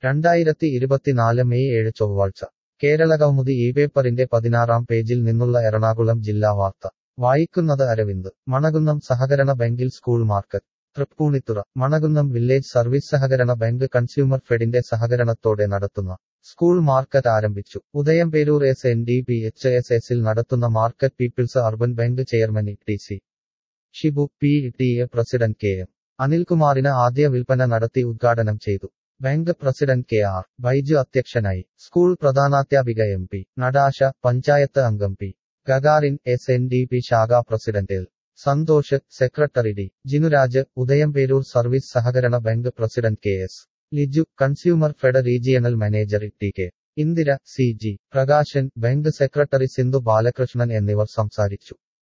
രണ്ടായിരത്തി ഇരുപത്തിനാല് മെയ് ഏഴ് ചൊവ്വാഴ്ച കേരളകൗമുദി ഈ പേപ്പറിന്റെ പതിനാറാം പേജിൽ നിന്നുള്ള എറണാകുളം ജില്ലാ വാർത്ത വായിക്കുന്നത് അരവിന്ദ് മണകുന്നം സഹകരണ ബാങ്കിൽ school market Tripunithura Manakunnam village service സഹകരണ ബാങ്ക് കൺസ്യൂമർ ഫെഡിന്റെ സഹകരണത്തോടെ നടത്തുന്ന സ്കൂൾ മാർക്കറ്റ് ആരംഭിച്ചു Udayamperoor S N D P H S എസിൽ നടത്തുന്ന market people's urban bank chairman E T C Shibu P T A president K M അനിൽകുമാറിന് ആദ്യ വിൽപ്പന നടത്തി ഉദ്ഘാടനം ചെയ്തു bank president K R Baiju അധ്യക്ഷനായി സ്കൂൾ പ്രധാനാധ്യാപിക എം പി നടാശ പഞ്ചായത്ത് അംഗം P Gagarin S N D P ശാഖാ president L Santhosh secretary D Jinuraj Udayamperoor service സഹകരണ bank president K S Liju consumer fed regional manager T K Indira C G Prakashan bank secretary Sindhu Balakrishnan എന്നിവർ സംസാരിച്ചു